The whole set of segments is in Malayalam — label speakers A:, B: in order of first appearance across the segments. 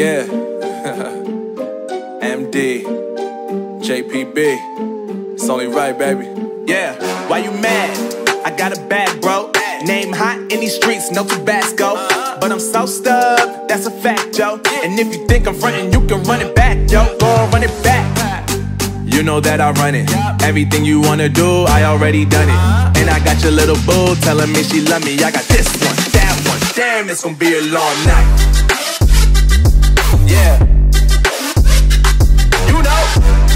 A: Yeah. MD. JPB. It's only right, baby.
B: Yeah, why you mad? I got a bag, bro. Name hot in these streets, no Tabasco. But I'm so stubbed, that's a fact, yo. And if you think I'm frontin', you can run it back, yo. Go on, run it back.
A: You know that I run it. Everything you wanna do, I already done it. And I got your little boo telling me she love me. I got this one, that one. Damn, it's gonna be a long night. Yeah. You know.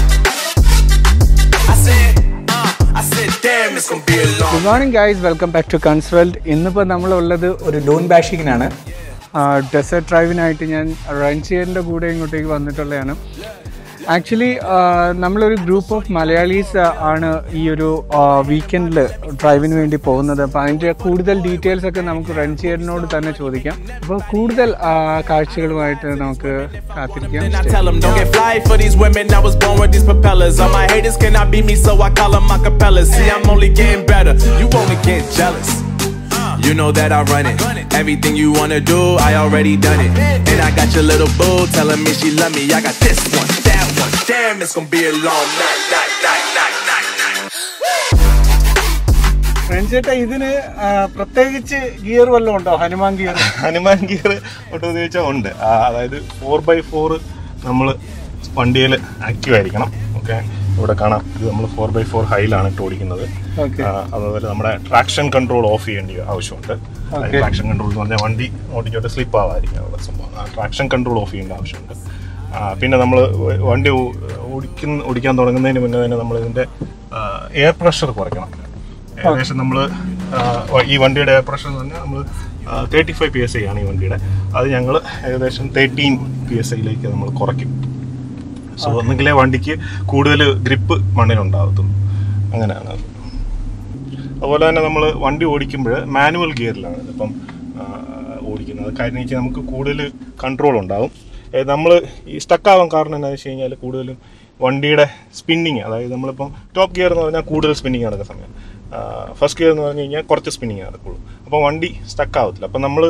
A: I said, uh, I said, damn, it's gonna be a long
C: good morning guys welcome back to കൺസ്വൽഡ് ഇന്നിപ്പോൾ നമ്മളുള്ളത് ഒരു ഡൂൺ ബാഷിങ്ങിനാണ് ഡെസേർട്ട് ഡ്രൈവിനായിട്ട് ഞാൻ റൺസിയറിൻ്റെ കൂടെ ഇങ്ങോട്ടേക്ക് വന്നിട്ടുള്ളതാണ് ആക്ച്വലി നമ്മളൊരു ഗ്രൂപ്പ് ഓഫ് മലയാളീസ് ആണ് ഈ ഒരു വീക്കെൻഡിൽ ഡ്രൈവിന് വേണ്ടി പോകുന്നത് അപ്പോൾ അതിൻ്റെ കൂടുതൽ ഡീറ്റെയിൽസ് ഒക്കെ നമുക്ക് റൺസിയറിനോട് തന്നെ ചോദിക്കാം അപ്പോൾ കൂടുതൽ ആ, കാഴ്ചകളുമായിട്ട് നമുക്ക് കാത്തിരിക്കാം
B: And I tell them, don't get fly for these women. I was born with these propellers. All my haters cannot beat me, so I call them my capellas. See, I'm only getting better. You only get jealous.
A: You know that I run it. Everything you wanna do, I already done it. And I got your little boo telling me she love me. I got this one, that one. Damn, it's gonna be a long night, night, night, night, night, night.
C: റൺചേട്ടാ ഇതിന് ആ, പ്രത്യേകിച്ച് ഗിയർ വല്ലതും ഉണ്ടോ ഹനുമാൻ ഗിയർ
D: ഹനുമാൻ ഗിയർ ഒട്ടും ചോദിച്ചാൽ ഉണ്ട് ആ, അതായത് ഫോർ ബൈ ഫോർ നമ്മൾ വണ്ടിയിൽ ആക്റ്റീവ് ആയിരിക്കണം ഓക്കെ ഇവിടെ കാണാം ഇത് നമ്മൾ ഫോർ ബൈ ഫോർ ഹൈയിലാണ് ഇട്ട് ഓടിക്കുന്നത്
C: Okay.
D: ആ, അതുപോലെ നമ്മുടെ ട്രാക്ഷൻ കൺട്രോൾ ഓഫ് ചെയ്യേണ്ട ആവശ്യമുണ്ട്
C: Okay.
D: ട്രാക്ഷൻ കൺട്രോൾ എന്ന് പറഞ്ഞാൽ വണ്ടി ഓടിച്ചോട്ട് സ്ലിപ്പ് ആവാതിരിക്കും അവിടെ സംഭവം ട്രാക്ഷൻ കൺട്രോൾ ഓഫ് ചെയ്യേണ്ട ആവശ്യമുണ്ട് ആ, പിന്നെ നമ്മൾ വണ്ടി ഓ- ഓടിക്കുന്ന ഓടിക്കാൻ തുടങ്ങുന്നതിന് മുന്നേ തന്നെ നമ്മൾ ഇതിൻ്റെ എയർ പ്രഷർ കുറയ്ക്കണം ഏകദേശം നമ്മൾ ഈ വണ്ടിയുടെ എയർ പ്രഷർ എന്ന് പറഞ്ഞാൽ നമ്മൾ thirty five P S I ആണ് ഈ വണ്ടിയുടെ അത് ഞങ്ങൾ ഏകദേശം തേർട്ടീൻ പി എസ് ഐയിലേക്ക് നമ്മൾ കുറയ്ക്കും സോ ഒന്നെങ്കിലേ വണ്ടിക്ക് കൂടുതൽ ഗ്രിപ്പ് മണ്ണിലുണ്ടാകത്തുള്ളൂ അങ്ങനെയാണ് അത് അതുപോലെ തന്നെ നമ്മൾ വണ്ടി ഓടിക്കുമ്പോൾ മാനുവൽ ഗിയറിലാണ് ഇപ്പം ആ, ഓടിക്കുന്നത് കാര്യം വെച്ചാൽ നമുക്ക് കൂടുതൽ കൺട്രോൾ ഉണ്ടാവും നമ്മൾ ഈ സ്റ്റക്കാവാൻ കാരണം എന്താണെന്ന് വെച്ച് കഴിഞ്ഞാൽ കൂടുതലും വണ്ടിയുടെ സ്പിന്നിങ് അതായത് നമ്മളിപ്പം ടോപ്പ് ഗിയർ എന്ന് പറഞ്ഞാൽ കൂടുതൽ സ്പിന്നിങ് നടക്കുന്ന സമയം ഫസ്റ്റ് ഗിയർ എന്ന് പറഞ്ഞു കഴിഞ്ഞാൽ കുറച്ച് സ്പിന്നിങ് നടക്കുള്ളൂ അപ്പോൾ വണ്ടി സ്റ്റക്ക് ആവത്തില്ല അപ്പം നമ്മൾ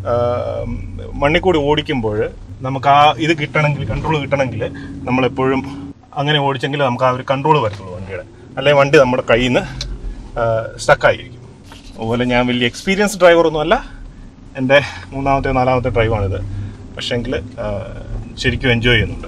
D: മണ്ണിൽ കൂടി ഓടിക്കുമ്പോൾ നമുക്ക് ആ ഇത് കിട്ടണമെങ്കിൽ കൺട്രോൾ കിട്ടണമെങ്കിൽ നമ്മളെപ്പോഴും അങ്ങനെ ഓടിച്ചെങ്കിൽ നമുക്ക് ആ ഒരു കൺട്രോൾ വരത്തുള്ളൂ വണ്ടിയുടെ അല്ലെങ്കിൽ വണ്ടി നമ്മുടെ കയ്യിൽ നിന്ന് സ്റ്റക്കായിരിക്കും അതുപോലെ ഞാൻ വലിയ എക്സ്പീരിയൻസ് ഡ്രൈവറൊന്നും അല്ല എൻ്റെ മൂന്നാമത്തെ നാലാമത്തെ ഡ്രൈവാണിത് പക്ഷേങ്കിൽ ശരിക്കും എൻജോയ് ചെയ്യുന്നുണ്ട്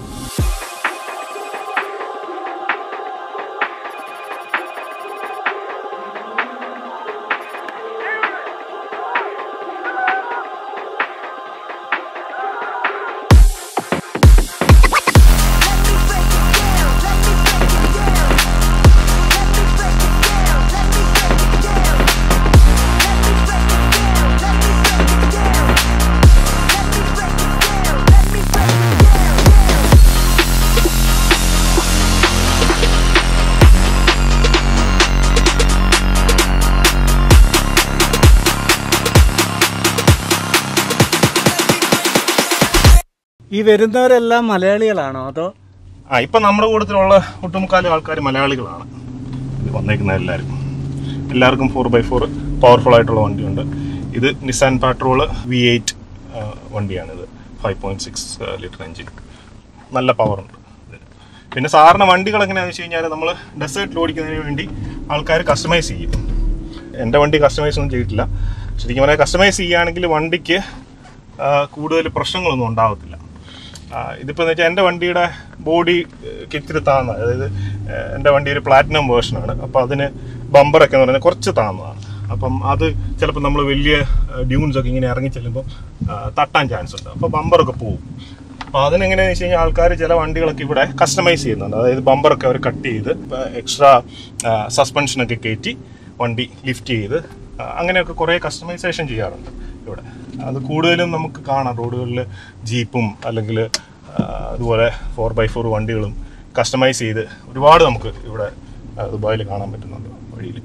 C: ഈ വരുന്നവരെല്ലാം മലയാളികളാണോ അതോ
D: ആ ഇപ്പം നമ്മുടെ കൂട്ടത്തിലുള്ള ഒട്ടുമുക്കാലും ആൾക്കാർ മലയാളികളാണ് ഇത് വന്നേക്കുന്ന എല്ലാവരും എല്ലാവർക്കും ഫോർ ബൈ ഫോർ പവർഫുൾ ആയിട്ടുള്ള വണ്ടിയുണ്ട് ഇത് നിസാൻ പാട്രോൾ വി എയ്റ്റ് വണ്ടിയാണിത് five point six litre engine നല്ല പവറുണ്ട് ഇതിന്. പിന്നെ സാധാരണ വണ്ടികൾ എങ്ങനെയാണെന്ന് വെച്ച് കഴിഞ്ഞാൽ നമ്മൾ ഡെസേർട്ടിൽ ഓടിക്കുന്നതിന് വേണ്ടി ആൾക്കാർ കസ്റ്റമൈസ് ചെയ്യും എൻ്റെ വണ്ടി കസ്റ്റമൈസ് ഒന്നും ചെയ്തിട്ടില്ല ശരിക്കും പറഞ്ഞാൽ കസ്റ്റമൈസ് ചെയ്യുകയാണെങ്കിൽ വണ്ടിക്ക് ആ, കൂടുതൽ പ്രശ്നങ്ങളൊന്നും ഉണ്ടാകത്തില്ല ആ, ഇതിപ്പോൾ എന്ന് വെച്ചാൽ എൻ്റെ വണ്ടിയുടെ ബോഡി ഇത്തിരി താന്ന അതായത് ഏഹ്, എൻ്റെ വണ്ടി ഒരു പ്ലാറ്റിനം വേർഷനാണ് അപ്പോൾ അതിന് ബമ്പറൊക്കെ എന്ന് പറഞ്ഞാൽ കുറച്ച് താന്നതാണ് അപ്പം അത് ചിലപ്പോൾ നമ്മൾ വലിയ ഡ്യൂൺസ് ഒക്കെ ഇങ്ങനെ ഇറങ്ങി ചെല്ലുമ്പോൾ ആ, തട്ടാൻ ചാൻസ് ഉണ്ട് അപ്പോൾ ബമ്പറൊക്കെ പോകും അപ്പോൾ അതിനെങ്ങനെയാണെന്ന് വെച്ച് കഴിഞ്ഞാൽ ആൾക്കാർ ചില വണ്ടികളൊക്കെ ഇവിടെ കസ്റ്റമൈസ് ചെയ്യുന്നുണ്ട് അതായത് ബമ്പറൊക്കെ അവർ കട്ട് ചെയ്ത് എക്സ്ട്രാ സസ്പെൻഷനൊക്കെ കയറ്റി വണ്ടി ലിഫ്റ്റ് ചെയ്ത് ആ, അങ്ങനെയൊക്കെ കുറേ കസ്റ്റമൈസേഷൻ ചെയ്യാറുണ്ട് ഇവിടെ അത് കൂടുതലും നമുക്ക് കാണാം റോഡുകളിൽ ജീപ്പും അല്ലെങ്കിൽ അതുപോലെ ഫോർ ബൈ ഫോർ വണ്ടികളും കസ്റ്റമൈസ് ചെയ്ത് ഒരുപാട് നമുക്ക് ഇവിടെ ആ, ദുബായിൽ കാണാൻ പറ്റുന്നുണ്ട് വഴിയിൽ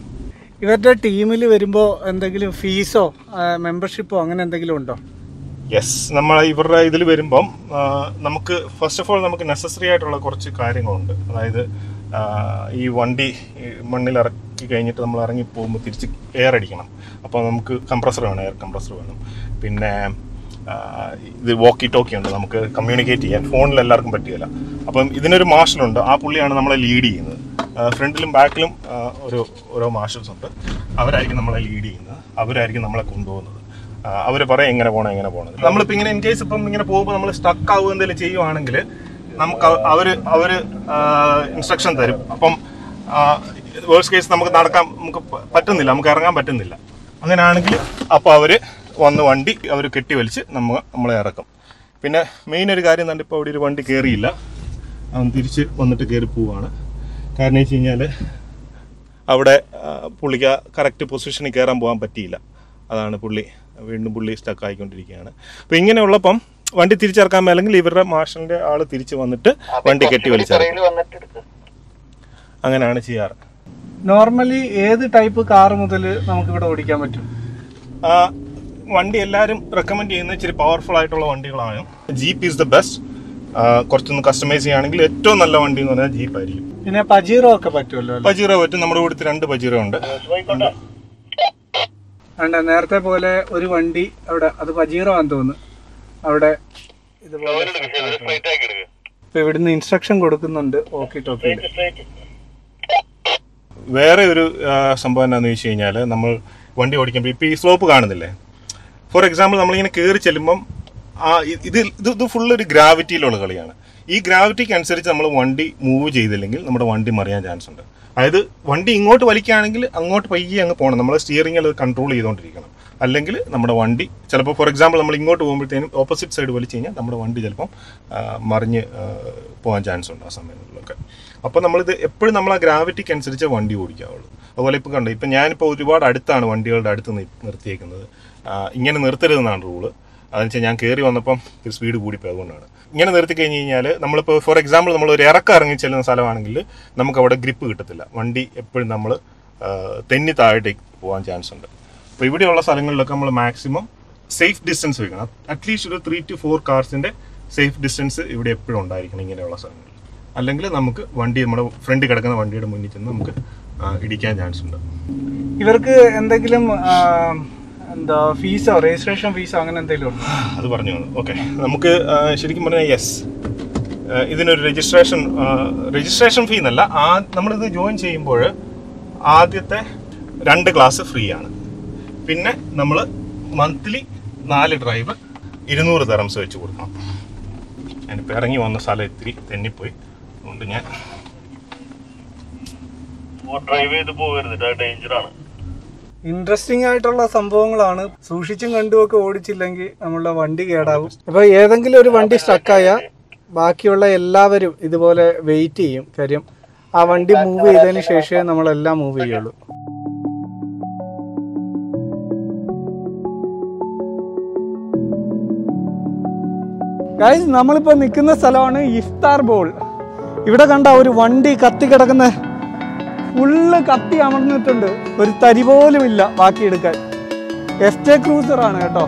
C: ഇവരുടെ ടീമിൽ വരുമ്പോൾ എന്തെങ്കിലും ഫീസോ മെമ്പർഷിപ്പോ അങ്ങനെ എന്തെങ്കിലും ഉണ്ടോ
D: യെസ് നമ്മൾ ഇവരുടെ ഇതിൽ വരുമ്പം ആ, നമുക്ക് ഫസ്റ്റ് ഓഫ് ഓൾ നമുക്ക് നെസസറി ആയിട്ടുള്ള കുറച്ച് കാര്യങ്ങളുണ്ട് അതായത് ആ, ഈ വണ്ടി ഈ മണ്ണിൽ ഇറക്കി കഴിഞ്ഞിട്ട് നമ്മൾ ഇറങ്ങി പോകുമ്പോൾ തിരിച്ച് എയർ അടിക്കണം അപ്പോൾ നമുക്ക് കംപ്രസർ വേണം എയർ കംപ്രസർ വേണം പിന്നെ ആ, ഇത് വോക്കി ടോക്കി ഉണ്ട് നമുക്ക് കമ്മ്യൂണിക്കേറ്റ് ചെയ്യാൻ ഫോണിൽ എല്ലാവർക്കും പറ്റുകയില്ല അപ്പം ഇതിനൊരു മാർഷലുണ്ട് ആ പുള്ളിയാണ് നമ്മളെ ലീഡ് ചെയ്യുന്നത് ഫ്രണ്ടിലും ബാക്കിലും ഒരു ഓരോ മാർഷൽസ് ഉണ്ട് അവരായിരിക്കും നമ്മളെ ലീഡ് ചെയ്യുന്നത് അവരായിരിക്കും നമ്മളെ കൊണ്ടുപോകുന്നത് അവർ പറയും എങ്ങനെ പോകണം എങ്ങനെ പോകണം നമ്മളിപ്പോൾ ഇങ്ങനെ ഇൻ കേസ് ഇപ്പം ഇങ്ങനെ പോകുമ്പോൾ നമ്മൾ സ്റ്റക്ക് ആവുക എന്തെങ്കിലും ചെയ്യുവാണെങ്കിൽ നമുക്ക് അവ- അവര് അവര് ഇൻസ്ട്രക്ഷൻ തരും അപ്പം വേഴ്സ് കേസ് നമുക്ക് നടക്കാൻ നമുക്ക് പ- പറ്റുന്നില്ല നമുക്ക് ഇറങ്ങാൻ പറ്റുന്നില്ല അങ്ങനെയാണെങ്കിൽ അപ്പോൾ അവര് വന്ന് വണ്ടി അവർ കെട്ടി വലിച്ച് നമ്മ നമ്മളെ ഇറക്കും പിന്നെ മെയിൻ ഒരു കാര്യം തന്നെ ഇപ്പോൾ അവിടെ ഒരു വണ്ടി കയറിയില്ല അവൻ തിരിച്ച് വന്നിട്ട് കയറി പോവാണ് കാരണം വെച്ച് കഴിഞ്ഞാൽ അവിടെ ആ, പുള്ളിക്ക് കറക്റ്റ് പൊസിഷനിൽ കയറാൻ പോകാൻ പറ്റിയില്ല അതാണ് പുള്ളി വീണ്ടും പുള്ളി സ്റ്റക്ക് ആയിക്കൊണ്ടിരിക്കുകയാണ് അപ്പോൾ ഇങ്ങനെയുള്ളപ്പം വണ്ടി തിരിച്ചിറക്കാൻ മേലെങ്കിൽ ഇവരുടെ മാർഷലിൻ്റെ ആൾ തിരിച്ച് വന്നിട്ട് വണ്ടി കെട്ടി വലിച്ചിറക്കും അങ്ങനെയാണ് ചെയ്യാറ്
C: നോർമലി ഏത് ടൈപ്പ് കാർ മുതൽ നമുക്ക് ഇവിടെ ഓടിക്കാൻ പറ്റും
D: ആ, വണ്ടി എല്ലാവരും റെക്കമെൻഡ് ചെയ്യുന്ന ഇച്ചിരി പവർഫുൾ ആയിട്ടുള്ള വണ്ടികളാണ് ജീപ്പ് ഈസ് ദ ബെസ്റ്റ് കുറച്ചൊന്ന് കസ്റ്റമൈസ് ചെയ്യുകയാണെങ്കിൽ ഏറ്റവും നല്ല വണ്ടി എന്ന് പറഞ്ഞാൽ ജീപ്പ് ആയിരിക്കും
C: പിന്നെ പജീറോ ഒക്കെ പറ്റുമല്ലോ അല്ലേ
D: പജീറോ പറ്റും നമ്മുടെ ഇവിടുത്തെ രണ്ട് പജീറോ ഉണ്ട്
C: വേണ്ട നേരത്തെ പോലെ ഒരു വണ്ടി അവിടെ അത് പജീറോ ആണെന്ന് തോന്നുന്നു അവിടെ ഇതുപോലെ ഇപ്പൊ ഇവിടുന്ന് ഇൻസ്ട്രക്ഷൻ കൊടുക്കുന്നുണ്ട് ഓക്കെ ടോക്കിയിൽ
D: വേറെ ഒരു ആ, സംഭവം എന്താണെന്ന് വെച്ച് കഴിഞ്ഞാൽ നമ്മൾ വണ്ടി ഓടിക്കുമ്പോൾ ഇപ്പോൾ ഈ സ്ലോപ്പ് കാണുന്നില്ലേ ഫോർ എക്സാമ്പിൾ നമ്മളിങ്ങനെ കയറി ചെല്ലുമ്പം ആ ഇ- ഇത് ഇത് ഇത് ഫുള്ള് ഒരു ഗ്രാവിറ്റിയിലുള്ള കളിയാണ് ഈ ഗ്രാവിറ്റിക്ക് അനുസരിച്ച് നമ്മൾ വണ്ടി മൂവ് ചെയ്തില്ലെങ്കിൽ നമ്മുടെ വണ്ടി മറിയാൻ ചാൻസ് ഉണ്ട് അതായത് വണ്ടി ഇങ്ങോട്ട് വലിക്കുകയാണെങ്കിൽ അങ്ങോട്ട് പയ്യെ അങ്ങ് പോകണം നമ്മൾ സ്റ്റിയറിംഗിൽ അത് കൺട്രോൾ ചെയ്തുകൊണ്ടിരിക്കണം അല്ലെങ്കിൽ നമ്മുടെ വണ്ടി ചിലപ്പോൾ ഫോർ എക്സാമ്പിൾ നമ്മൾ ഇങ്ങോട്ട് പോകുമ്പോഴത്തേനും ഓപ്പോസിറ്റ് സൈഡ് വലിച്ചു കഴിഞ്ഞാൽ നമ്മുടെ വണ്ടി ചിലപ്പം ആ, മറിഞ്ഞ് ആ, പോകാൻ ചാൻസ് ഉണ്ട് ആ സമയങ്ങളിലൊക്കെ അപ്പോൾ നമ്മളിത് എപ്പോഴും നമ്മൾ ആ ഗ്രാവിറ്റിക്ക് അനുസരിച്ച് വണ്ടി ഓടിക്കാവുള്ളൂ അതുപോലെ ഇപ്പോൾ കണ്ടു ഇപ്പം ഞാനിപ്പോൾ ഒരുപാട് അടുത്താണ് വണ്ടികളുടെ അടുത്ത് നി- നിർത്തിയേക്കുന്നത് ആ, ഇങ്ങനെ നിർത്തരുതെന്നാണ് റൂള് അതെന്ന് വെച്ചാൽ ഞാൻ കയറി വന്നപ്പം ഒരു സ്പീഡ് കൂടിപ്പോയി അതുകൊണ്ടാണ് ഇങ്ങനെ നിർത്തി കഴിഞ്ഞ് കഴിഞ്ഞാൽ നമ്മളിപ്പോൾ ഫോർ എക്സാമ്പിൾ നമ്മൾ ഒരു ഇറക്കം ഇറങ്ങി ചെല്ലുന്ന സ്ഥലമാണെങ്കിൽ നമുക്ക് അവിടെ ഗ്രിപ്പ് കിട്ടത്തില്ല വണ്ടി എപ്പോഴും നമ്മൾ തെന്നി താഴേക്ക് പോകാൻ ചാൻസ് ഉണ്ട് അപ്പോൾ ഇവിടെയുള്ള സ്ഥലങ്ങളിലൊക്കെ നമ്മൾ മാക്സിമം സേഫ് ഡിസ്റ്റൻസ് വെക്കണം അറ്റ്ലീസ്റ്റ് ഒരു ത്രീ ടു ഫോർ കാർസിൻ്റെ സേഫ് ഡിസ്റ്റൻസ് ഇവിടെ എപ്പോഴും ഉണ്ടായിരിക്കണം ഇങ്ങനെയുള്ള സ്ഥലങ്ങളിൽ അല്ലെങ്കിൽ നമുക്ക് വണ്ടി നമ്മുടെ ഫ്രണ്ടിൽ കിടക്കുന്ന വണ്ടിയുടെ മുന്നിൽ ചെന്ന് നമുക്ക് ആ, ഇടിക്കാൻ ചാൻസ് ഉണ്ട്
C: ഇവർക്ക് എന്തെങ്കിലും ആ, എന്താ ഫീസോ രജിസ്ട്രേഷൻ ഫീസോ അങ്ങനെ എന്തെങ്കിലും ഉണ്ടോ
D: അത് പറഞ്ഞു ഓക്കെ നമുക്ക് ആ, ശരിക്കും പറഞ്ഞാൽ യെസ് ഇതിനൊരു രജിസ്ട്രേഷൻ രജിസ്ട്രേഷൻ ഫീ എന്നല്ല ആ നമ്മളിത് ജോയിൻ ചെയ്യുമ്പോൾ ആദ്യത്തെ രണ്ട് ക്ലാസ് ഫ്രീ ആണ് പിന്നെ നമ്മൾ മന്ത്ലി നാല് ഡ്രൈവ് ഇരുന്നൂറ് തെറംസ് വെച്ച് കൊടുക്കണം ഞാനിപ്പോൾ ഇറങ്ങി വന്ന സ്ഥലം ഇത്തിരി തെന്നിപ്പോയി അതുകൊണ്ട് ഞാൻ
E: ഡ്രൈവ് ചെയ്ത് പോകരുത് ഡേഞ്ചർ ആണ്
C: ഇൻട്രസ്റ്റിംഗ് ആയിട്ടുള്ള സംഭവങ്ങളാണ് സൂക്ഷിച്ചും കണ്ടുമൊക്കെ ഓടിച്ചില്ലെങ്കിൽ നമ്മളുടെ വണ്ടി കേടാവും അപ്പൊ ഏതെങ്കിലും ഒരു വണ്ടി സ്ട്രക്കായ ബാക്കിയുള്ള എല്ലാവരും ഇതുപോലെ വെയിറ്റ് ചെയ്യും കാര്യം ആ വണ്ടി മൂവ് ചെയ്തതിന് ശേഷമേ നമ്മളെല്ലാം മൂവ് ചെയ്യുള്ളൂ ഗൈസ് നമ്മളിപ്പോൾ നിൽക്കുന്ന സ്ഥലമാണ് ഇഫ്താർ ബോൾ ഇവിടെ കണ്ട ഒരു വണ്ടി കത്തി കിടക്കുന്ന ഫുള്ള് കത്തി അമർന്നിട്ടുണ്ട് ഒരു തരി പോലും ഇല്ല ബാക്കി എടുക്കാൻ എഫ് ജെ ക്രൂസർ ആണ് കേട്ടോ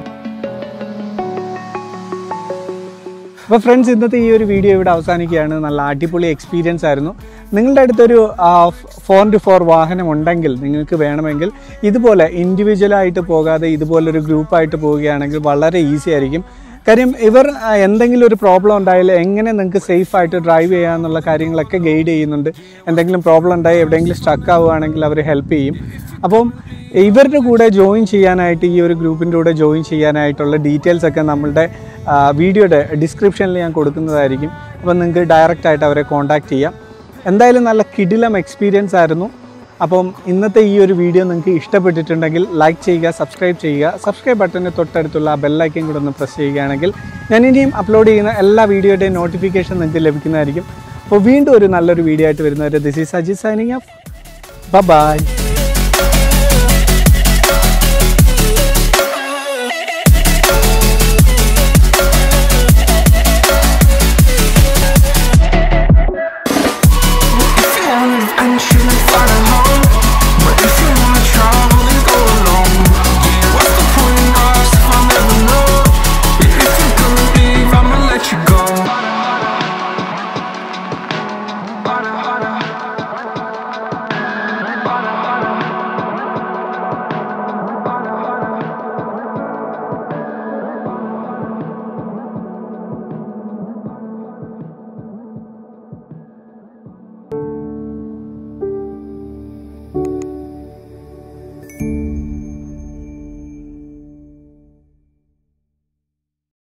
C: അപ്പോൾ ഫ്രണ്ട്സ് ഇന്നത്തെ ഈ ഒരു വീഡിയോ ഇവിടെ അവസാനിക്കുകയാണ് നല്ല അടിപൊളി എക്സ്പീരിയൻസ് ആയിരുന്നു നിങ്ങളുടെ അടുത്തൊരു ഫോർ ടു ഫോർ വാഹനം ഉണ്ടെങ്കിൽ നിങ്ങൾക്ക് വേണമെങ്കിൽ ഇതുപോലെ ഇൻഡിവിജ്വലായിട്ട് പോകാതെ ഇതുപോലൊരു ഗ്രൂപ്പായിട്ട് പോവുകയാണെങ്കിൽ വളരെ ഈസി ആയിരിക്കും കാര്യം ഇവർ ആ, എന്തെങ്കിലും ഒരു പ്രോബ്ലം ഉണ്ടായാൽ എങ്ങനെ നിങ്ങൾക്ക് സേഫ് ആയിട്ട് ഡ്രൈവ് ചെയ്യാന്നുള്ള കാര്യങ്ങളൊക്കെ ഗൈഡ് ചെയ്യുന്നുണ്ട് എന്തെങ്കിലും പ്രോബ്ലം ഉണ്ടായി എവിടെയെങ്കിലും സ്ട്രക്ക് ആവുകയാണെങ്കിൽ അവർ ഹെൽപ്പ് ചെയ്യും അപ്പം ഇവരുടെ കൂടെ ജോയിൻ ചെയ്യാനായിട്ട് ഈ ഒരു ഗ്രൂപ്പിൻ്റെ കൂടെ ജോയിൻ ചെയ്യാനായിട്ടുള്ള ഡീറ്റെയിൽസ് ഒക്കെ നമ്മളുടെ ആ, വീഡിയോയുടെ ഡിസ്ക്രിപ്ഷനിൽ ഞാൻ കൊടുക്കുന്നതായിരിക്കും അപ്പം നിങ്ങൾക്ക് ഡയറക്റ്റ് ആയിട്ട് അവരെ കോൺടാക്റ്റ് ചെയ്യാം എന്തായാലും നല്ല കിടിലം എക്സ്പീരിയൻസ് ആയിരുന്നു അപ്പം ഇന്നത്തെ ഈ ഒരു വീഡിയോ നിങ്ങൾക്ക് ഇഷ്ടപ്പെട്ടിട്ടുണ്ടെങ്കിൽ ലൈക്ക് ചെയ്യുക സബ്സ്ക്രൈബ് ചെയ്യുക സബ്സ്ക്രൈബ് ബട്ടന് തൊട്ടടുത്തുള്ള ആ ബെല്ലൈക്കൻ കൂടെ ഒന്ന് പ്രസ് ചെയ്യുകയാണെങ്കിൽ ഞാൻ ഇനിയും അപ്ലോഡ് ചെയ്യുന്ന എല്ലാ വീഡിയോയുടെയും നോട്ടിഫിക്കേഷൻ നിങ്ങൾക്ക് ലഭിക്കുന്നതായിരിക്കും അപ്പോൾ വീണ്ടും ഒരു നല്ലൊരു വീഡിയോ ആയിട്ട് വരുന്നവരെ this is Ajith signing up by